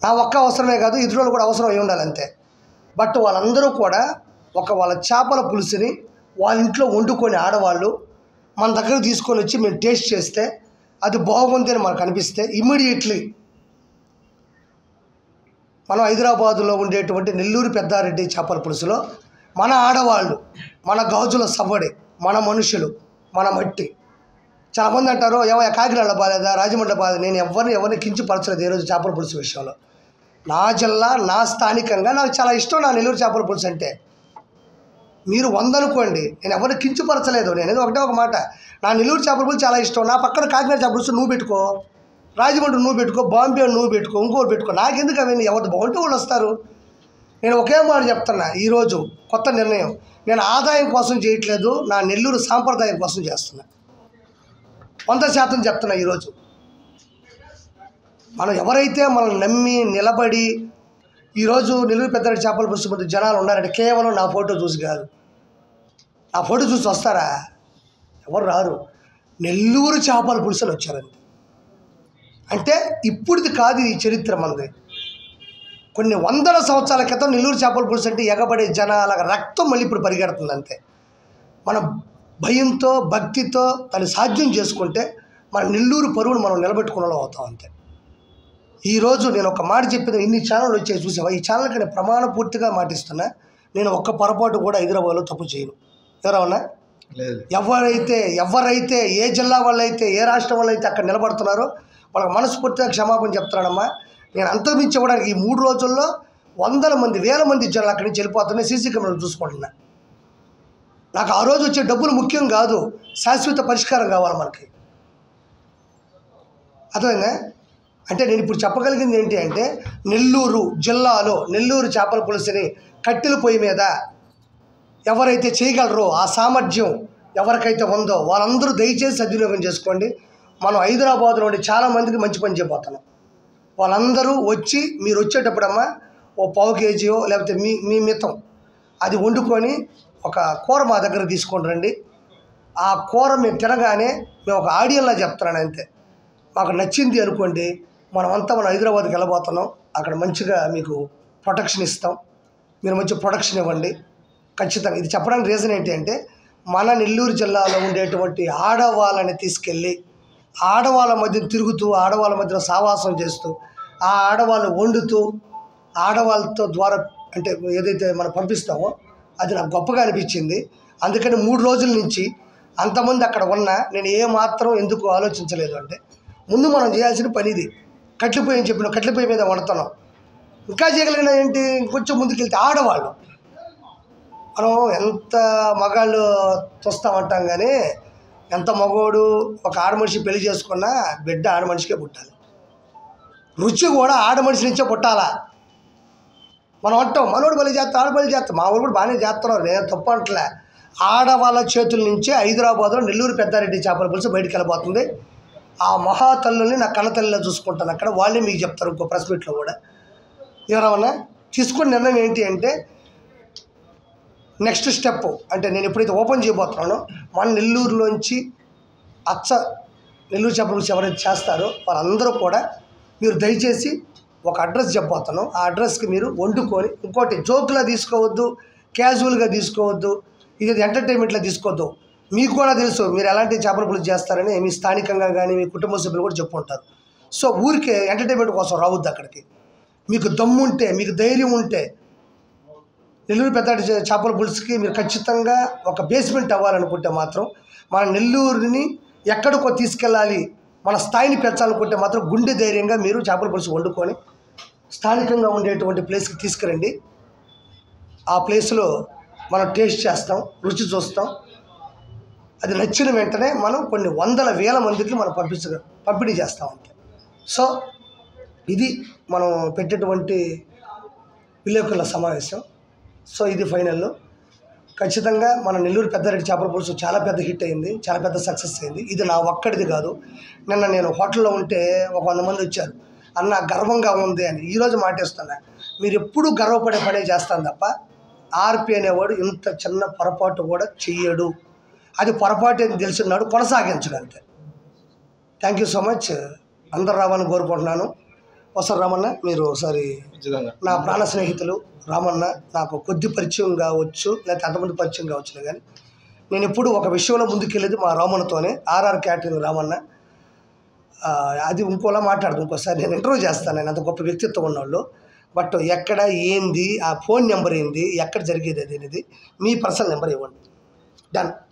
నా ఒక్క అవసరమే కాదు ఇతరులు కూడా అవసరం అయి ఉండాలి అంతే బట్ వాళ్ళందరూ కూడా ఒక వాళ్ళ చేపల పులుసుని వాళ్ళ ఇంట్లో వండుకొని ఆడవాళ్ళు మన దగ్గర తీసుకొని వచ్చి మేము టేస్ట్ చేస్తే అది బాగుంది అని మనకు అనిపిస్తే ఇమ్మీడియట్లీ మనం హైదరాబాదులో ఉండేటువంటి నెల్లూరు పెద్దారెడ్డి చేపల పులుసులో మన ఆడవాళ్ళు మన గాజుల సవ్వడి మన మనుషులు మన మట్టి చాలామంది అంటారు ఏమయ్య కాకినాడ బాలేదా రాజమండ్రి బాలేదా నేను ఎవరిని ఎవరిని కించపరచలేదు ఈ రోజు చేపల పులుసు విషయంలో నా జిల్లా నా స్థానికంగా నాకు చాలా ఇష్టం నా నెల్లూరు చేపల పులుసు అంటే మీరు వంద అనుకోండి నేను ఎవరిని కించపరచలేదు నేను ఏదో ఒకటే ఒక మాట నా నెల్లూరు చేపల పులుసు చాలా ఇష్టం నా పక్కన కాకినాడ చేపల పులుసు నువ్వు పెట్టుకో రాజమండ్రి నువ్వు పెట్టుకో బాంబే నువ్వు పెట్టుకో ఇంకోటి పెట్టుకో నాకెందుకు అవన్నీ ఎవరు బాగుంటే వాళ్ళు వస్తారు నేను ఒకే మాట చెప్తున్నా ఈరోజు కొత్త నిర్ణయం నేను ఆదాయం కోసం చేయట్లేదు నా నెల్లూరు సాంప్రదాయం కోసం చేస్తున్నా వంద శాతం చెప్తున్నా ఈరోజు మనం ఎవరైతే మనం నమ్మి నిలబడి ఈరోజు నెల్లూరు పెద్దరెడ్డి చేపల పులుసు ముందు జనాలు ఉన్నారంటే కేవలం నా ఫోటో చూసి కాదు నా ఫోటో చూసి వస్తారా ఎవరు రారు నెల్లూరు చేపల పులుసులు వచ్చారండి అంటే ఇప్పుడుది కాదు ఈ చరిత్ర మనది కొన్ని వందల సంవత్సరాల క్రితం నెల్లూరు చేపల పులుసు అంటే ఎగబడే జనాల రక్తం మళ్ళీ ఇప్పుడు పరిగెడుతుంది అంతే మనం భయంతో భక్తితో దాన్ని సాధ్యం చేసుకుంటే మన నెల్లూరు పరువును మనం నిలబెట్టుకునే వాళ్ళం అవుతాం అంతే ఈరోజు నేను ఒక మాట చెప్పిన ఇన్ని ఛానళ్ళు వచ్చాయి చూసావా ఈ ఛానల్కి నేను ప్రమాణ పూర్తిగా మాటిస్తున్నా నేను ఒక్క పొరపాటు కూడా హైదరాబాద్లో తప్పు చేయను ఎవరన్నా లేదు ఎవరైతే ఎవరైతే ఏ జిల్లా వాళ్ళైతే ఏ రాష్ట్రం వాళ్ళైతే అక్కడ నిలబడుతున్నారో వాళ్ళకి మనస్ఫూర్తిగా క్షమాపణ చెప్తున్నానమ్మా నేను అంతకుమించి ఇవ్వడానికి ఈ మూడు రోజుల్లో వందల మంది వేల మంది జనాలు అక్కడి నుంచి వెళ్ళిపోతున్నాయి సీసీ కెమెరాలు చూసుకుంటున్నా నాకు ఆ రోజు వచ్చే డబ్బులు ముఖ్యం కాదు శాశ్వత పరిష్కారం కావాలి మనకి అర్థమైందా అంటే నేను ఇప్పుడు చెప్పగలిగింది ఏంటి అంటే నెల్లూరు జిల్లాలో నెల్లూరు చేపల పులుసుని కట్టెల పొయ్యి మీద ఎవరైతే చేయగలరో ఆ సామర్థ్యం ఎవరికైతే ఉందో వాళ్ళందరూ దయచేసి సద్వినియోగం చేసుకోండి మనం హైదరాబాద్లో ఉండి చాలామందికి మంచి పని చేయబోతున్నాం వాళ్ళందరూ వచ్చి మీరు వచ్చేటప్పుడమ్మా ఓ పావు కేజీయో లేకపోతే మీ మీ మితం అది వండుకొని ఒక కూర మా దగ్గర తీసుకొని రండి ఆ కూర మేము తినగానే మేము ఒక ఆడియన్లా చెప్తున్నాను అంతే మాకు నచ్చింది అనుకోండి మనమంతా మనం హైదరాబాద్కి వెళ్ళబోతున్నాం అక్కడ మంచిగా మీకు ప్రొటెక్షన్ ఇస్తాం మీరు మంచి ప్రొటెక్షన్ ఇవ్వండి ఖచ్చితంగా ఇది చెప్పడానికి రీజన్ ఏంటి అంటే మన నెల్లూరు జిల్లాలో ఉండేటువంటి ఆడవాళ్ళని తీసుకెళ్ళి ఆడవాళ్ళ మధ్య తిరుగుతూ ఆడవాళ్ళ మధ్యన సావాసం చేస్తూ ఆ ఆడవాళ్ళు వండుతూ ఆడవాళ్ళతో ద్వారా అంటే ఏదైతే మనం పంపిస్తామో అది నాకు గొప్పగా అనిపించింది అందుకని మూడు రోజుల నుంచి అంతమంది అక్కడ ఉన్నా నేను ఏ మాత్రం ఎందుకు ఆలోచించలేదు అంటే ముందు మనం చేయాల్సిన పని ఇది కట్లిపోయి అని చెప్పిన కట్లిపోయి మీద వండుతున్నాం ఇంకా చేయగలిగిన ఏంటి ఇంకొంచెం ముందుకెళ్తే ఆడవాళ్ళు మనం ఎంత మగాళ్ళు చూస్తామంటాం కానీ ఎంత మగోడు ఒక ఆడ మనిషి పెళ్లి చేసుకున్నా బిడ్డ ఆడ మనిషికే పుట్టాలి రుచి కూడా ఆడ మనిషి నుంచే పుట్టాలా మనం అంటాం మనోడు బలి చేస్తా ఆడ బలి చేస్తా మా వాళ్ళు కూడా బాగానే చేస్తున్నారు నేను తప్పు అంటలే ఆడవాళ్ళ చేతుల నుంచే హైదరాబాద్లో నెల్లూరు పెద్దారెడ్డి చేపల పులుసు బయటికి వెళ్ళిపోతుంది ఆ మహాతల్లుల్ని నా కన్నతల్లిలో చూసుకుంటాను అక్కడ వాళ్ళే మీకు చెప్తారు ఇంకో ప్రెస్ మీట్లో కూడా ఎవరన్నా తీసుకున్న నిర్ణయం ఏంటి అంటే నెక్స్ట్ స్టెప్ అంటే నేను ఎప్పుడైతే ఓపెన్ చేయబోతున్నానో మన నెల్లూరులోంచి అచ్చ నెల్లూరు చేపల పులుసు ఎవరైతే చేస్తారో వాళ్ళందరూ కూడా మీరు దయచేసి ఒక అడ్రస్ చెప్పబోతాను ఆ అడ్రస్కి మీరు వండుకొని ఇంకోటి జోక్లా తీసుకోవద్దు క్యాజువల్గా తీసుకోవద్దు ఇది ఎంటర్టైన్మెంట్లో తీసుకోవద్దు మీకు కూడా తెలుసు మీరు ఎలాంటి చేపల పులుసు చేస్తారని మీ స్థానికంగా కానీ మీ కుటుంబ సభ్యులు కూడా చెప్పుకుంటారు సో ఊరికే ఎంటర్టైన్మెంట్ కోసం రావద్దు అక్కడికి మీకు దమ్ము ఉంటే మీకు ధైర్యం ఉంటే నెల్లూరు పెద్ద చేపల పులుసుకి మీరు ఖచ్చితంగా ఒక బేస్మెంట్ అవ్వాలనుకుంటే మాత్రం మన నెల్లూరుని ఎక్కడికో తీసుకెళ్ళాలి మన స్థాయిని పెంచాలనుకుంటే మాత్రం గుండె ధైర్యంగా మీరు చేపల పులుసు వండుకొని స్థానికంగా ఉండేటువంటి ప్లేస్కి తీసుకురండి ఆ ప్లేస్లో మనం టేస్ట్ చేస్తాం రుచి చూస్తాం అది నచ్చిన వెంటనే మనం కొన్ని వందల వేల మందికి మనం పంపించ పంపిణీ చేస్తాం అంతే సో ఇది మనం పెట్టేటువంటి విలేకరుల సమావేశం సో ఇది ఫైనల్లో ఖచ్చితంగా మన నెల్లూరు పెద్దారెడ్డి చేపల పులుసు చాలా పెద్ద హిట్ అయింది చాలా పెద్ద సక్సెస్ అయింది ఇది నా ఒక్కడిది కాదు నిన్న నేను హోటల్లో ఉంటే ఒక వంద మంది వచ్చారు అన్న గర్వంగా ఉంది అని ఈరోజు మాటేస్తున్నా మీరు ఎప్పుడూ గర్వపడే పనే చేస్తాను తప్ప ఆర్పి అనేవాడు ఇంత చిన్న పొరపాటు కూడా చెయ్యడు అది పొరపాటు అని తెలిసినాడు కొనసాగించడు అంతే థ్యాంక్ యూ సో మచ్ అందరు రావాలని కోరుకుంటున్నాను ఒకసారి రామన్న మీరు ఒకసారి ఖచ్చితంగా నా ప్రాణ స్నేహితులు రామన్న నాకు కొద్ది పరిచయం కావచ్చు లేకపోతే అంతమంది పరిచయం కావచ్చులే కానీ నేను ఎప్పుడు ఒక విషయంలో ముందుకెళ్ళేది మా రామన్నతోనే ఆర్ఆర్ క్యాటరింగ్ రామన్న ఆ, అది ఇంకోలా మాట్లాడదు ఇంకోసారి నేను ఇంటర్వ్యూ చేస్తాను నేను అంత గొప్ప వ్యక్తిత్వం ఉన్నవాళ్ళు బట్ ఎక్కడ ఏంది ఆ ఫోన్ నెంబర్ ఏంది ఎక్కడ జరిగేది అది అనేది మీ పర్సనల్ నెంబర్ ఇవ్వండి డన్